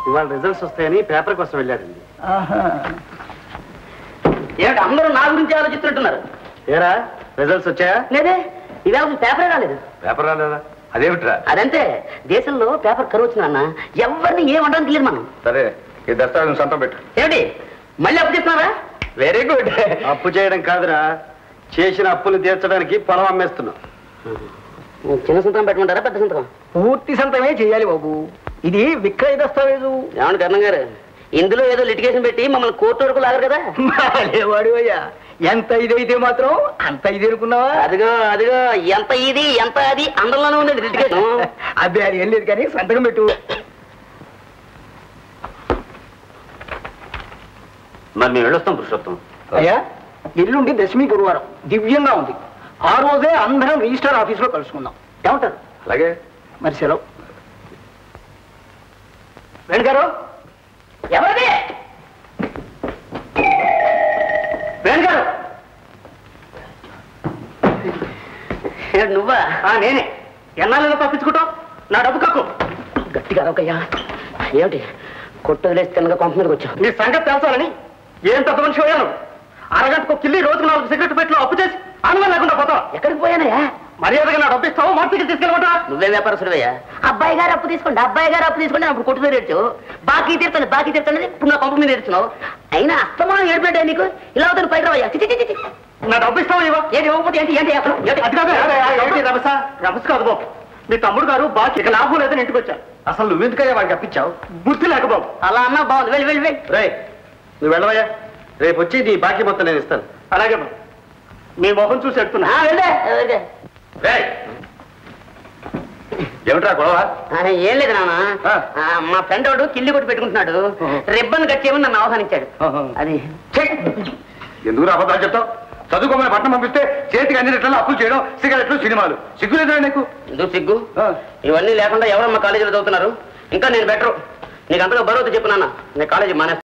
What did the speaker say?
ఇవాళ రిజల్ట్స్ వస్తాయని పేపర్ కోసం వెళ్ళాడండి ఏమిటి అందరూ నా గురించి ఆలోచిస్తున్నట్టున్నారు ఏరా రిజల్ట్స్ వచ్చాయా లేదే ఇవాళ అసలు పేపరే రాలేదు పేపర్ రాలేదా అదేమిట్రా అదంతే దేశంలో పేపర్ కరువు వచ్చింది అన్న ఎవరిని ఏం అనడానికి లేదు మనం సరే ఈ దస్తావేజం సొంతం పెట్టు ఏమిటి మళ్ళీ అప్పు చెప్తున్నారా వెరీ గుడ్ అప్పు చేయడం కాదురా చేసిన అప్పులు తీర్చడానికి పొలం అమ్మేస్తున్నాం చిన్న సంతకం పెట్టమంటారా పెద్ద సంతకం పూర్తి సంతమే చేయాలి బాబు ఇది విక్రయ దస్తావేజు ఏమండి కర్ణం గారు ఇందులో ఏదో లిటిగేషన్ పెట్టి మమ్మల్ని కోర్టు వరకు లాగరు కదా వాడు అయ్యా ఎంత ఇదైతే మాత్రం అంత ఇది అనుకున్నావా అదిగో అదిగో ఎంత ఇది ఎంత అది అందరిలోనే ఉంది లిటిగేషన్ అబ్బే అది ఏం లేదు కానీ సంతకం పెట్టు మరి మేము వెళ్ళొస్తాం పురుషోత్తం అయ్యా ఎల్లుండి దశమి గురువారం దివ్యంగా ఉంది ఆ రోజే అందరం రిజిస్టర్ ఆఫీస్ లో కలుసుకుందాం ఏమంటారు అలాగే మరి సెలవు వేణు గారు ఎవరిది వేణు గారు ఏ, నువ్వా ఆ, నేనే ఎన్నాళ్ళలో తప్పించుకుంటాం నా డబ్బు కక్కు గట్టిగా అరవకయ్యా ఏమిటి కొట్టు వదిలేసి తిన్నగా కొంప మీదకి వచ్చావు నీ సంగతి తెలుసాలని ఏం పెద్ద మనిషి అయ్యాను అరగంటకు కిల్లి రోజుకు నాలుగు సిగరెట్ పెట్లు అప్పు చేసి అనుమతి లేకుండా పోతావా ఎక్కడికి పోయానయ్యా మర్యాదగా నా డబ్బు ఇస్తావు మార్చికి తీసుకెళ్ళమంటా నువ్వే వ్యాపారస్తుడివయ్యా అబ్బాయి గారు అప్పు తీసుకోండి అబ్బాయి గారు అప్పు తీసుకోండి అప్పుడు కొట్టు మీద ఏడ్చావు బాకీ తీర్చండి బాకీ తీర్చండి ఇప్పుడు నా పంప మీద ఏడ్చున్నావు అయినా అస్తమానం ఏడిపెట్టా నీకు ఇలా అవుతుంది పైకి రావయ్యా చి, చి, చి, చి. నా డబ్బు ఇస్తావా ఇవ్వ ఏంటి ఇవ్వకపోతే ఏంటి ఏంటి అసలు ఏంటి? అది కాదు ఏంటి రమస రమస కాదు బాబు మీ తమ్ముడు గారు బాకీ ఇక లాభం లేదని ఇంటికి వచ్చారు అసలు నువ్వెందుకయ్యా వాడికి అప్పించావు బుద్ధి లేక బాబు అలా అన్నా బాగుంది వెళ్ళి వెళ్ళి వెళ్ళి రే నువ్వు వెళ్ళవయ్యా రేపు వచ్చి నీ బాకీ మొత్తం నేను ఇస్తాను అలాగే బాబు మీ మొహం చూసి ఎడుతున్నా ఆ, వెళ్ళే వెళ్ళే. రేయ్ ఏమిట్రా గొడవ ఆ, ఏం లేదు నాన్న ఆ. ఆ, మా ఫ్రెండ్ వాడు కిల్లి కొట్టి పెట్టుకుంటున్నాడు రిబ్బన్ కట్ చేయమని నన్ను ఆహ్వానించాడు అది ఎందుకు అబద్ధాలు చెప్తావు చదువుకోమని పట్టణం పంపిస్తే చేతికి అన్ని రెట్లలో అప్పులు చేయడం సిగరెట్లు సినిమాలు సిగ్గులేదా నీకు ఎందుకు సిగ్గు ఆ. ఇవన్నీ లేకుండా ఎవరమ్మా కాలేజీలో చదువుతున్నారు ఇంకా నేను బెటరు నీకు అంతగా బరువుతో చెప్పు నాన్న నేను కాలేజీ మానేస్తాను